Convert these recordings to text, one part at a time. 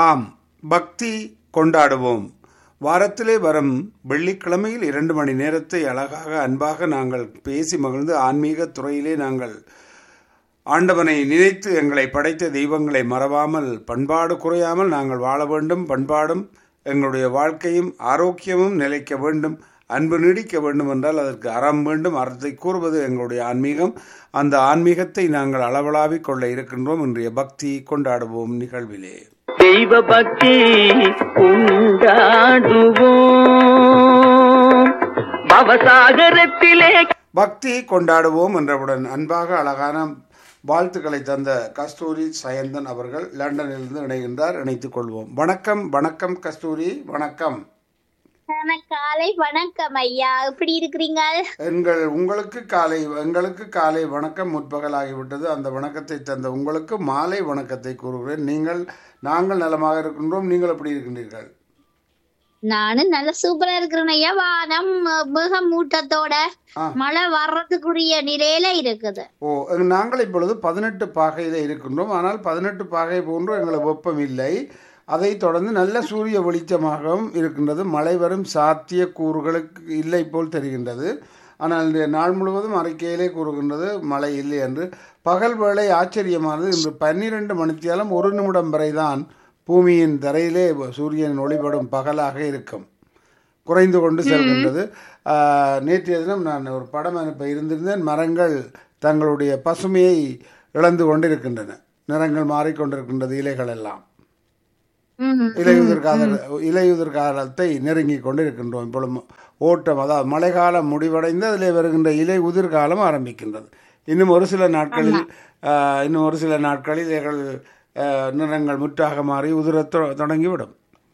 ஆம் பக்தி கொண்டாடுவோம் வாரத்திலே வரும் வெள்ளிக்கிழமையில் இரண்டு மணி நேரத்தை அழகாக அன்பாக நாங்கள் பேசி மகிழ்ந்து ஆன்மீக துறையிலே நாங்கள் ஆண்டவனை நினைத்து எங்களை படைத்த தெய்வங்களை மறவாமல் பண்பாடு குறையாமல் நாங்கள் வாழ வேண்டும் பண்பாடும் எங்களுடைய வாழ்க்கையும் ஆரோக்கியமும் நிலைக்க வேண்டும் அன்பு நீடிக்க வேண்டும் என்றால் அதற்கு அறம் வேண்டும் அறத்தை கூறுவது எங்களுடைய ஆன்மீகம் அந்த ஆன்மீகத்தை நாங்கள் அளவலாவிக் கொள்ள இருக்கின்றோம் இன்றைய பக்தி கொண்டாடுவோம் நிகழ்விலே தெய்வ பக்தி உண்டாடுவோம் பவசாகரத்திலே பக்தி கொண்டாடுவோம் என்றவுடன் அன்பாக அழகான வாழ்த்துக்களை தந்த கஸ்தூரி சயந்தன் அவர்கள் லண்டனிலிருந்து இணைகின்றார் இணைத்துக் கொள்வோம் வணக்கம் வணக்கம் கஸ்தூரி வணக்கம் காலை வணக்கம் ஐயா எப்படி இருக்கிறீங்க எங்கள் உங்களுக்கு காலை எங்களுக்கு காலை வணக்கம் முற்பகலாகிவிட்டது அந்த வணக்கத்தை தந்த உங்களுக்கு மாலை வணக்கத்தை கூறுகிறேன் நீங்கள் நாங்கள் நலமாக இருக்கின்றோம் நீங்கள் எப்படி இருக்கின்றீர்கள் நானும் நல்ல சூப்பரா இருக்கிறேன் ஐயா வானம் மிக மூட்டத்தோட ஆ. மழை வர்றதுக்குரிய நிலையில இருக்குது ஓ எங்க- நாங்கள் இப்பொழுது பதினெட்டு பாகையில் இருக்கின்றோம் ஆனால் பதினெட்டு பாகை போன்று எங்களுக்கு வெப்பம் இல்லை அதைத் தொடர்ந்து நல்ல சூரிய வெளிச்சமாகவும் இருக்கின்றது மழை வரும் சாத்திய கூறுகளுக்கு இல்லை போல் தெரிகின்றது ஆனால் இந்த நாள் முழுவதும் அறிக்கையிலே கூறுகின்றது மழை இல்லை என்று பகல் வேளை ஆச்சரியமானது இன்று பன்னிரண்டு மணித்தியாலும் ஒரு நிமிடம் வரைதான் பூமியின் தரையிலே சூரியன் ஒளிபடும் பகலாக இருக்கும் குறைந்து கொண்டு செல்கின்றது ஆஹ், நேற்றைய தினம் நான் ஒரு படம் அனுப்ப இருந்திருந்தேன் மரங்கள் தங்களுடைய பசுமையை இழந்து கொண்டிருக்கின்றன நிறங்கள் மாறிக்கொண்டிருக்கின்றது இலைகள் எல்லாம் ம், இலையுதிர் கால இலையுதிர் காலத்தை நெருங்கி கொண்டிருக்கின்றோம் இப்பொழுது ஓட்டம் அதாவது மழைக்காலம் முடிவடைந்து அதிலே வருகின்ற இலை உதிர் காலம் ஆரம்பிக்கின்றது இன்னும் ஒரு சில நாட்களில் ஆஹ், இன்னும் ஒரு சில நாட்களில் இலைகள் ஆஹ், நிறங்கள் முற்றாக மாறி உதிரத் தொ- தொடங்கிவிடும்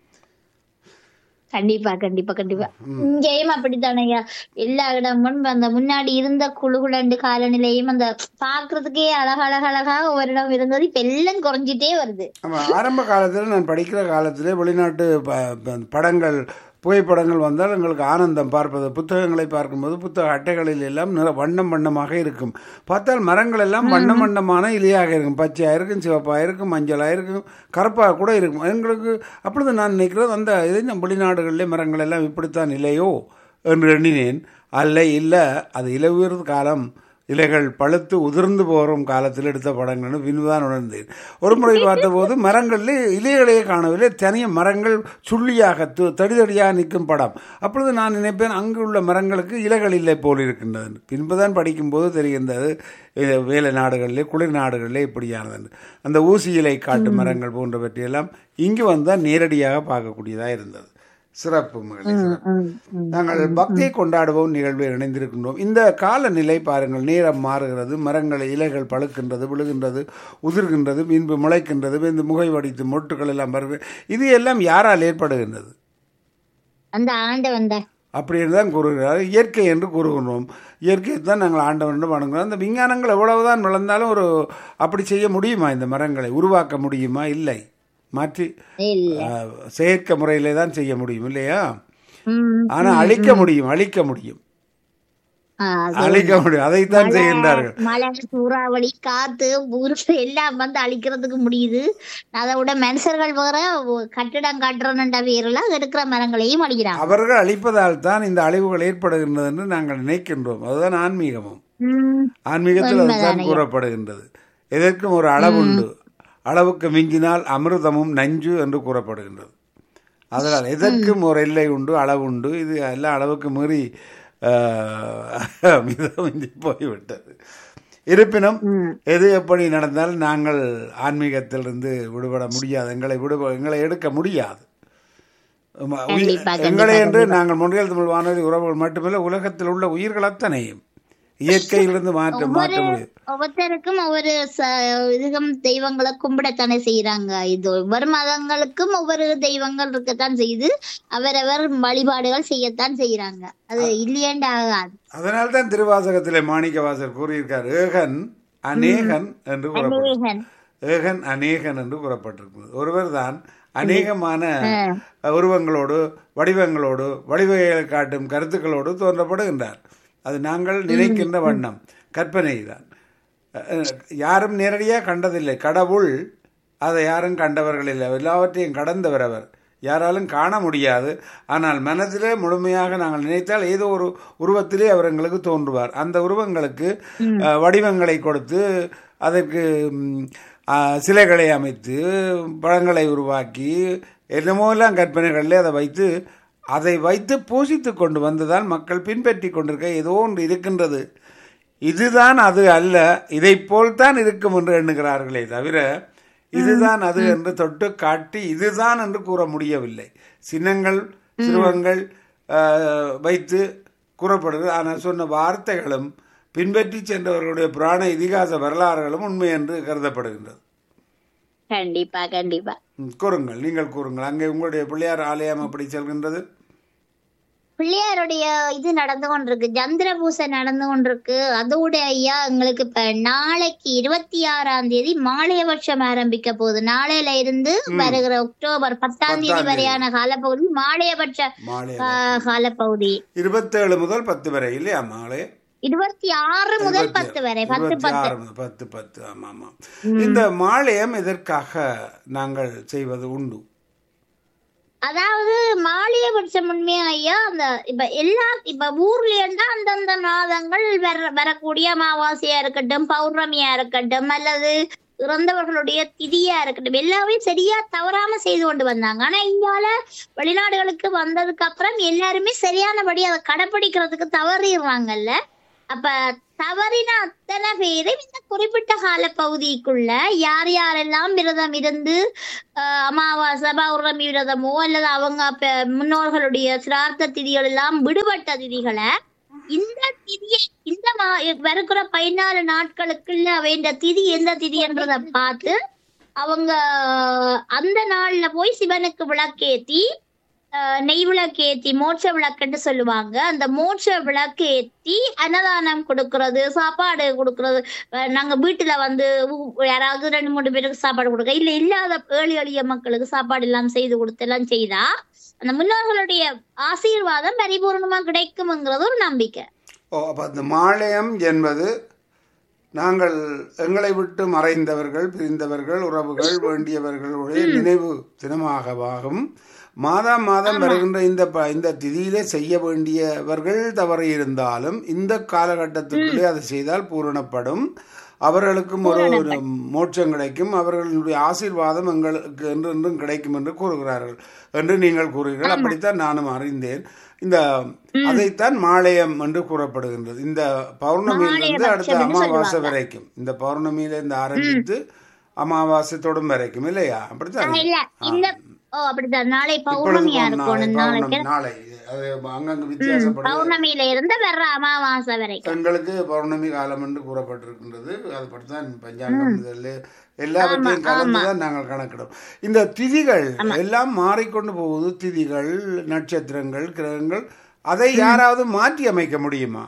கண்டிப்பா கண்டிப்பா கண்டிப்பா இங்கேயும் அப்படித்தானே ஐயா எல்லா இடமும் அந்த முன்னாடி இருந்த குழுகுலண்டு காலநிலையும் அந்த பாக்குறதுக்கே அழகழகழகா ஒரு இடம் இருந்தது இப்ப எல்லாம் குறைஞ்சிட்டே வருது ஆமாம் ஆரம்ப காலத்தில் நான் படிக்கிற காலத்திலே வெளிநாட்டு ப- ப- படங்கள் புகைப்படங்கள் வந்தால் எங்களுக்கு ஆனந்தம் பார்ப்பது புத்தகங்களை பார்க்கும்போது புத்தக அட்டைகளில் எல்லாம் நிற வண்ணம் வண்ணமாக இருக்கும் பார்த்தால் மரங்கள் எல்லாம் வண்ணம் வண்ணமான இலையாக இருக்கும் பச்சையாக இருக்கும் சிவப்பாக இருக்கும் மஞ்சளாக இருக்கும் கருப்பாக கூட இருக்கும் எங்களுக்கு அப்பொழுது நான் நினைக்கிறது அந்த இது நம்ம வெளிநாடுகளிலே மரங்கள் எல்லாம் இப்படித்தான் இல்லையோ என்று எண்ணினேன் அல்ல இல்லை அது இலவுயர் காலம் இலைகள் பழுத்து உதிர்ந்து போகும் காலத்தில் எடுத்த படங்கள்னு பின்புதான் உணர்ந்தேன் ஒரு முறை பார்த்தபோது மரங்களில் இலைகளையே காணவில்லை தனிய மரங்கள் சுள்ளியாக து- தடி தடியாக நிற்கும் படம் அப்பொழுது நான் நினைப்பேன் அங்கு உள்ள மரங்களுக்கு இலைகள் இல்லை போல் இருக்கின்றது பின்புதான் படிக்கும்போது தெரிகின்றது இது வேலை நாடுகளிலே குளிர் நாடுகளிலே இப்படியானது என்று. அந்த ஊசி இலை காட்டு மரங்கள் போன்றவற்றையெல்லாம் இங்கு வந்தால் நேரடியாக பார்க்கக்கூடியதாக இருந்தது சிறப்பு மகளே சிறப்பு நாங்கள் பக்தியை கொண்டாடுவோம் நிகழ்வில் இணைந்திருக்கின்றோம் இந்த காலநிலை பாருங்கள் நேரம் மாறுகிறது மரங்கள் இலைகள் பழுக்கின்றது விழுகின்றது உதிர்கின்றது பின்பு முளைக்கின்றது பின்பு முகை வடித்து மொட்டுகள் எல்லாம் வருகிறது இது எல்லாம் யாரால் ஏற்படுகின்றது அந்த ஆண்டவன் தான் அப்படி என்று தான் கூறுகிறார் இயற்கை என்று கூறுகின்றோம் இயற்கையை தான் நாங்கள் ஆண்டவன் வணங்குகிறோம் அந்த விஞ்ஞானங்கள் எவ்வளவுதான் வளர்ந்தாலும் ஒரு அப்படி செய்ய முடியுமா இந்த மரங்களை உருவாக்க முடியுமா இல்லை மாற்றி இல்ல ஆஹ், செயற்கை முறையிலே தான் செய்ய முடியும் இல்லையா உம் ஆனா அழிக்க முடியும் அழிக்க முடியும் ஆ, அது அழிக்க முடியும் அதைத்தான் செய்கின்றார்கள் மழை சூறாவளி காத்து ஊரு எல்லாம் வந்து அழிக்கிறதுக்கு முடியுது அதை விட மனுஷர்கள் வேற ஒ- கட்டிடம் கட்டுறன்ற பேர்ல இருக்கிற மரங்களையும் அழிக்கிறாங்க அவர்கள் அழிப்பதால் தான் இந்த அழிவுகள் ஏற்படுகின்றது என்று நாங்கள் நினைக்கின்றோம் அதுதான் ஆன்மீகமும் உம் ஆன்மீகத்தில் அதுதான் கூறப்படுகின்றது எதற்கும் ஒரு அளவுண்டு அளவுக்கு மிஞ்சினால் அமிர்தமும் நஞ்சு என்று கூறப்படுகின்றது அதனால் எதற்கும் ஒரு எல்லை உண்டு அளவுண்டு இது எல்லாம் அளவுக்கு மீறி ஆஹ், மிதமிஞ்சி போய்விட்டது இருப்பினும் எது எப்படி நடந்தாலும் நாங்கள் ஆன்மீகத்திலிருந்து விடுபட முடியாது எங்களை விடுப எங்களை எடுக்க முடியாது ஆமா, உயிர்- கண்டிப்பா, எங்களை என்று நாங்கள் முன்றியல் தமிழ் வானொலி உறவுகள் மட்டுமல்ல உலகத்தில் உள்ள உயிர்கள் அத்தனையும் இயற்கையிலிருந்து மாற்ற மாற்ற முடியும் ஒவ்வொருத்தருக்கும் ஒவ்வொரு ச- இதுகம் தெய்வங்களை கும்பிடத்தானே செய்யறாங்க இது ஒவ்வொரு மதங்களுக்கும் ஒவ்வொரு தெய்வங்கள் இருக்கத்தான் செய்யுது அவரவர் வழிபாடுகள் செய்யத்தான் செய்யறாங்க அது இல்லையேண்டு ஆகாது அதனால தான் திருவாசகத்திலே மாணிக்கவாசர் கூறியிருக்கார் ஏகன் அநேகன் என்று கூறப்படும் அநேகன். ஏகன் அநேகன் என்று கூறப்பட்டிருக்கிறது ஒருவர் தான் அநேகமான உருவங்களோடு வடிவங்களோடு வடிவங்களை காட்டும் கருத்துக்களோடு தோன்றப்படுகின்றார் அது நாங்கள் நினைக்கின்ற வண்ணம் கற்பனை தான் அஹ், யாரும் நேரடியாக கண்டதில்லை கடவுள் அதை யாரும் கண்டவர்கள் இல்லை எல்லாவற்றையும் கடந்தவர் அவர் யாராலும் காண முடியாது ஆனால் மனதிலே முழுமையாக நாங்கள் நினைத்தால் ஏதோ ஒரு உருவத்திலே அவர் எங்களுக்கு தோன்றுவார் அந்த உருவங்களுக்கு அஹ், வடிவங்களை கொடுத்து அதற்கு ம், ஆ, சிலைகளை அமைத்து பழங்களை உருவாக்கி என்னமோ எல்லாம் கற்பனைகளிலே அதை வைத்து அதை வைத்து பூசித்து கொண்டு வந்துதான் மக்கள் பின்பற்றி கொண்டிருக்க ஏதோ ஒன்று இருக்கின்றது இதுதான் அது அல்ல இதைப் போல்தான் இருக்கும் என்று எண்ணுகிறார்களே தவிர இதுதான் அது என்று தொட்டு காட்டி இதுதான் என்று கூற முடியவில்லை சின்னங்கள் சிறுவங்கள் ஆஹ், வைத்து கூறப்படுகிறது ஆனால் சொன்ன வார்த்தைகளும் பின்பற்றி சென்றவர்களுடைய புராண இதிகாச வரலாறுகளும் உண்மை என்று கருதப்படுகின்றது கண்டிப்பா கண்டிப்பா ம், கூறுங்கள் நீங்கள் கூறுங்கள் அங்கே உங்களுடைய பிள்ளையார் ஆலயம் அப்படி செல்கின்றது பிள்ளையாருடைய இது நடந்து கொண்டிருக்கு சந்திர பூசை நடந்து கொண்டிருக்கு அதோட ஐயா எங்களுக்கு இப்ப நாளைக்கு இருபத்தி ஆறாம் தேதி மாலையபட்சம் ஆரம்பிக்க போகுது நாளையில இருந்து வருகிற அக்டோபர் பத்தாம் தேதி பத்தாம் தேதி. வரையான காலப்பகுதி மாலையபட்ச மாலை ஆ, காலப்பகுதி இருபத்தேழு முதல் பத்து வரை இல்லையா மாலை இருபத்தி ஆறு முதல் இருபத்தி- பத்து வரை பத்து இருபத்தி பத்து ஆறு முதல் பத்து பத்து ஆமா ஆமா இந்த மாலயம் எதற்காக நாங்கள் செய்வது உண்டு அதாவது மாலியபட்சம் உண்மையா ஐயா அந்த இப்ப எல்லா இப்ப ஊர்ல இருந்தா அந்தந்த மாதங்கள் வர வரக்கூடிய அமாவாசையா இருக்கட்டும் பௌர்ணமியா இருக்கட்டும் அல்லது இறந்தவர்களுடைய திதியா இருக்கட்டும் எல்லாமே சரியா தவறாம செய்து கொண்டு வந்தாங்க ஆனா இங்கால வெளிநாடுகளுக்கு வந்ததுக்கு அப்புறம் எல்லாருமே சரியானபடி அதை கடைப்பிடிக்கிறதுக்கு தவறிடுறாங்கல்ல அப்ப தவறின அத்தனை பேரும் இந்த குறிப்பிட்ட கால பகுதிக்குள்ள யார் யாரெல்லாம் விரதம் இருந்து ஆஹ் அமாவாசை பௌர்ணமி விரதமோ அல்லது அவங்க அப்ப முன்னோர்களுடைய சிரார்த்த திதிகள் எல்லாம் விடுபட்ட திதிகளை இந்த திதியை இந்த மா வருகிற பதினாலு நாட்களுக்குள்ள வேண்ட திதி எந்த திதின்றத பார்த்து அவங்க அந்த நாள்ல போய் சிவனுக்கு விளக்கேத்தி ஆஹ் நெய் விளக்கேத்தி மோட்ச விளக்குன்னு சொல்லுவாங்க அந்த மோட்ச விளக்கேத்தி அன்னதானம் கொடுக்கறது சாப்பாடு கொடுக்கறது அஹ் நாங்க வீட்டுல வந்து ஊ- யாராவது ரெண்டு மூணு பேருக்கு சாப்பாடு கொடுக்க இல்ல இல்லாத ஏழை எளிய மக்களுக்கு சாப்பாடு எல்லாம் செய்து கொடுத்து எல்லாம் செய்தா அந்த முன்னோர்களுடைய ஆசீர்வாதம் பரிபூர்ணமா கிடைக்கும்ங்கிறது ஒரு நம்பிக்கை ஓ அப்போ அந்த மாலயம் என்பது நாங்கள் எங்களை விட்டு மறைந்தவர்கள் பிரிந்தவர்கள் உறவுகள் வேண்டியவர்களுடைய நினைவு தினமாகவாகும் மாதம் மாதம் வருகின்ற இந்த ப- இந்த திதியிலே செய்ய வேண்டியவர்கள் தவறு இருந்தாலும் இந்த காலகட்டத்துக்குள்ளே அதை செய்தால் பூரணப்படும் அவர்களுக்கும் ஒரு ஒரு மோட்சம் கிடைக்கும் அவர்களுடைய ஆசீர்வாதம் எங்களுக்கு என்றென்றும் கிடைக்கும் என்று கூறுகிறார்கள் என்று நீங்கள் கூறுகிறீர்கள் அப்படித்தான் நானும் அறிந்தேன் இந்த அதைத்தான் மாலயம் என்று கூறப்படுகின்றது இந்த பௌர்ணமியிலிருந்து அடுத்த அமாவாசை வரைக்கும் இந்த பௌர்ணமியிலிருந்து ஆரம்பித்து அமாவாசை தொடும் வரைக்கும் இல்லையா அப்படித்தான் இல்ல இந்த ஓ அப்படிதான் நாளை இப்பொழுது பௌர்ணமியா நாளை இருக்கணும் நாளைக்கு பௌர்ணமி நாளை அது அங்கங்க வித்தியாசப்படுது பௌர்ணமியில இருந்து வர்ற அமாவாசை வரைக்கும் எங்களுக்கு பௌர்ணமி காலம் என்று கூறப்பட்டிருக்கின்றது அது பற்றிதான் பஞ்சாங்கம் இதில் எல்லாவற்றையும் கலந்துதான் நாங்கள் கணக்கிடும் இந்த திதிகள் எல்லாம் மாறிக்கொண்டு போகுது திதிகள் நட்சத்திரங்கள் கிரகங்கள் அதை யாராவது மாற்றி அமைக்க முடியுமா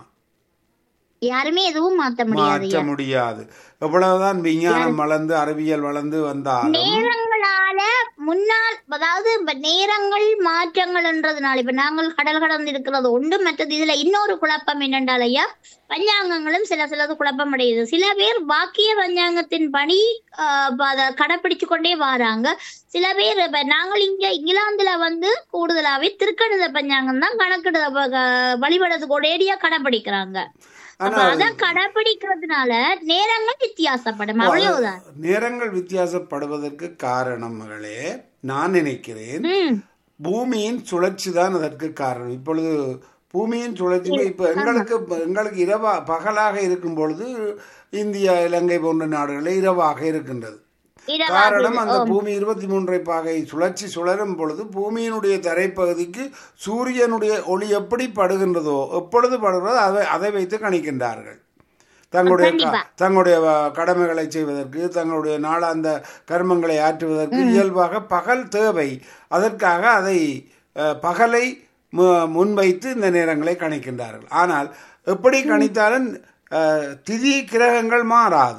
யாருமே எதுவும் மாத்த முடியாது மாற்ற முடியாது எவ்வளவுதான் விஞ்ஞானம் வளர்ந்து அறிவியல் வளர்ந்து வந்தாலும் நேரங்களால முன்னால் அதாவது இப்ப நேரங்கள் மாற்றங்கள்ன்றதுனால இப்ப நாங்கள் கடல் கடந்து இருக்கிறது உண்டு மற்றது இதுல இன்னொரு குழப்பம் என்னென்றால் ஐயா பஞ்சாங்கங்களும் சில சிலது குழப்பம் அடையுது சில பேர் வாக்கிய பஞ்சாங்கத்தின் படி ஆஹ் இப்ப அதை கடைப்பிடிச்சு கொண்டே வராங்க சில பேர் இப்ப நாங்கள் இங்க இங்கிலாந்துல வந்து கூடுதலாவே திருக்கணித பஞ்சாங்கம் தான் கணக்கிடுத வழிபடுறதுக்கு ஒரேடியா கடைப்பிடிக்கிறாங்க அப்ப அதை கடைப்பிடிக்கிறதுனால நேரங்கள் வித்தியாசப்படும் அவ்வளவுதான் நேரங்கள் வித்தியாசப்படுவதற்கு காரணம் மகளே நான் நினைக்கிறேன் உம் பூமியின் சுழற்சி தான் அதற்கு காரணம் இப்பொழுது பூமியின் சுழற்சி இப்ப எங்களுக்கு எங்களுக்கு இரவா பகலாக இருக்கும் பொழுது இந்தியா இலங்கை போன்ற நாடுகளில் இரவாக இருக்கின்றது இரவாகுது. காரணம் அந்த பூமி இருபத்தி மூன்றை பாகை சுழற்சி சுழலும் பொழுது பூமியினுடைய தரைப்பகுதிக்கு சூரியனுடைய ஒளி எப்படி படுகின்றதோ எப்பொழுது படுகிறதோ அதை அதை வைத்து கணிக்கின்றார்கள் தங்களுடைய க- கண்டிப்பா. தங்களுடைய வ- கடமைகளை செய்வதற்கு தங்களுடைய நாளாந்த கர்மங்களை ஆற்றுவதற்கு இயல்பாக பகல் தேவை அதற்காக அதை அஹ், பகலை மு- முன்வைத்து இந்த நேரங்களை கணிக்கின்றார்கள் ஆனால் எப்படி கணித்தாலும் அஹ், திதி கிரகங்கள் மாறாது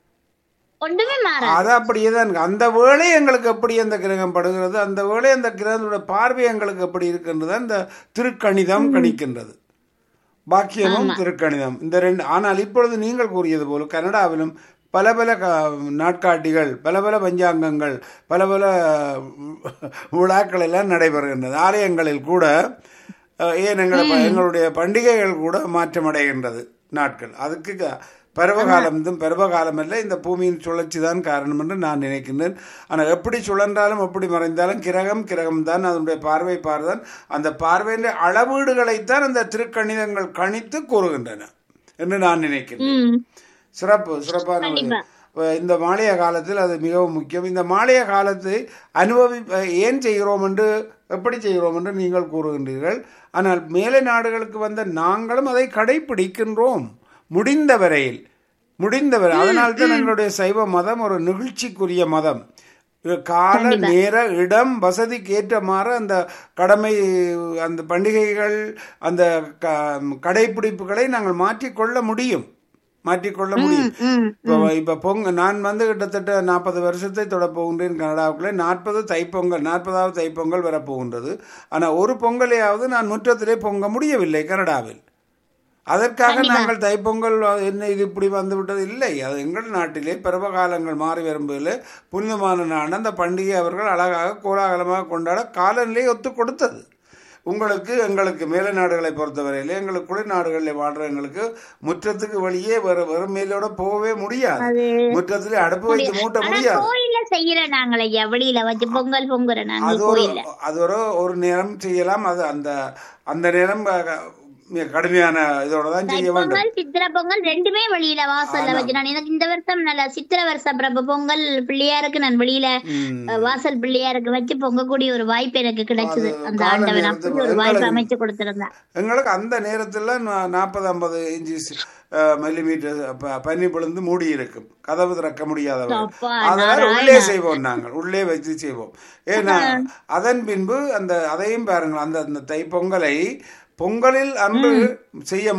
ஒன்றுமே மாறாது அது அப்படியே தான் இருக்கு. அந்த வேளை எங்களுக்கு எப்படி அந்த கிரகம் படுகிறது அந்த வேளை அந்த கிரகத்தோட பார்வை எங்களுக்கு எப்படி இருக்கின்றது அந்த திருக்கணிதம் கணிக்கின்றது பாக்கியமும் திருக்கணிதம் இந்த ரெண்டு ஆனால் இப்பொழுது நீங்கள் கூறியது போல கனடாவிலும் பல பல க நாட்காட்டிகள் பல பல பஞ்சாங்கங்கள் பல பல விழாக்கள் எல்லாம் நடைபெறுகின்றது ஆலயங்களில் கூட அஹ், ஏன் எங்களை எங்களுடைய பண்டிகைகள் கூட மாற்றமடைகின்றது நாட்கள் அதுக்கு க- பருவகாலம் இதும் பருவகாலம் அல்ல இந்த பூமியின் சுழற்சி தான் காரணம் என்று நான் நினைக்கின்றேன் ஆனால் எப்படி சுழன்றாலும் எப்படி மறைந்தாலும் கிரகம் கிரகம் தான் அதனுடைய பார்வை பார்தான் அந்த பார்வையின் அளவீடுகளைத்தான் அந்த திருக்கணிதங்கள் கணித்து கூறுகின்றன என்று நான் நினைக்கிறேன் ம் சிறப்பு சிறப்பான ஒரு- கண்டிப்பா. அஹ் இந்த மாலைய காலத்தில் அது மிகவும் முக்கியம் இந்த மாலைய காலத்தை அனுபவி அஹ் ஏன் செய்கிறோம் என்று எப்படி செய்கிறோம் என்று நீங்கள் கூறுகின்றீர்கள் ஆனால் மேலை நாடுகளுக்கு வந்த நாங்களும் அதை கடைபிடிக்கின்றோம் முடிந்த வரையில் முடிந்தவரை அதனால் தான் எங்களுடைய சைவ மதம் ஒரு நிகழ்ச்சிக்குரிய மதம் இது கால நேர இடம் வசதிக்கு ஏற்றமாறு அந்த கடமை அந்த பண்டிகைகள் அந்த க கடைப்பிடிப்புகளை நாங்கள் மாற்றிக்கொள்ள முடியும் மாற்றிக்கொள்ள முடியும் ம் இப்போ இப்போ பொங்க நான் வந்து கிட்டத்தட்ட நாற்பது வருஷத்தை தொட போகின்றேன் கனடாவுக்குள்ளே நாற்பது தைப்பொங்கல் நாற்பதாவது தைப்பொங்கல் வரப்போகின்றது ஆனால் ஒரு பொங்கலையாவது நான் முற்றத்திலே பொங்க முடியவில்லை கனடாவில் அதற்காக நாங்கள் தைப்பொங்கல் என்ன இது இப்படி வந்து விட்டது இல்லை அது எங்கள் நாட்டிலே பருவகாலங்கள் மாறி வரும்போது புனிதமான நாள் அந்த பண்டிகை அவர்கள் அழகாக கோலாகலமாக கொண்டாட காலநிலை ஒத்து கொடுத்தது உங்களுக்கு எங்களுக்கு மேல நாடுகளை பொறுத்தவரையிலே எங்களுக்கு குளிர் நாடுகளில் வாழ்ற எங்களுக்கு முற்றத்துக்கு வெளியே வர வெறும் மேலோட போகவே முடியாது முற்றத்திலே அடுப்பு வைத்து மூட்ட ஆனா முடியாது கோயில்ல செய்யற நாங்கள ஐயா வெளியில வச்சு பொங்கல் பொங்குற நாங்க அது ஒரு கோயில்ல அது ஒரு ஒரு நேரம் செய்யலாம் அது அந்த அந்த நேரம் க- மிக கடுமையான இதோட தான் செய்ய வேண்டும் பொங்கல் சித்திரை பொங்கல் ரெண்டுமே வெளியில வாசல்ல வச்சு நான் எனக்கு இந்த வருஷம் நல்ல சித்திரை வருஷம் பிரபு பொங்கல் பிள்ளையாருக்கு நான் வெளியில ம். அஹ், வாசல் பிள்ளையாருக்கு வச்சு பொங்கக்கூடிய ஒரு வாய்ப்பு எனக்கு கிடைச்சது அது அந்த கால ஆண்டவன் நேரத்துக்கு அப்படி ஒரு வாய்ப்பு எங்களுக்கு- அமைச்சு கொடுத்திருந்தான் எங்களுக்கு அந்த நேரத்தில் நாற்பது ஐம்பது இன்ச்சு மில்லிமீட்டர் பனி பொழுந்து மூடி இருக்கும் கதவு திறக்க முடியாதவர்கள் அப்பா, அதனால் நாராயணா. உள்ளே செய்வோம் நாங்கள் உள்ளே வச்சு செய்வோம் ஏன்னா அதன் பின்பு அந்த அதையும் பாருங்கள் அந்த அந்த தைப்பொங்கலை பொங்கலில் அன்று செய்ய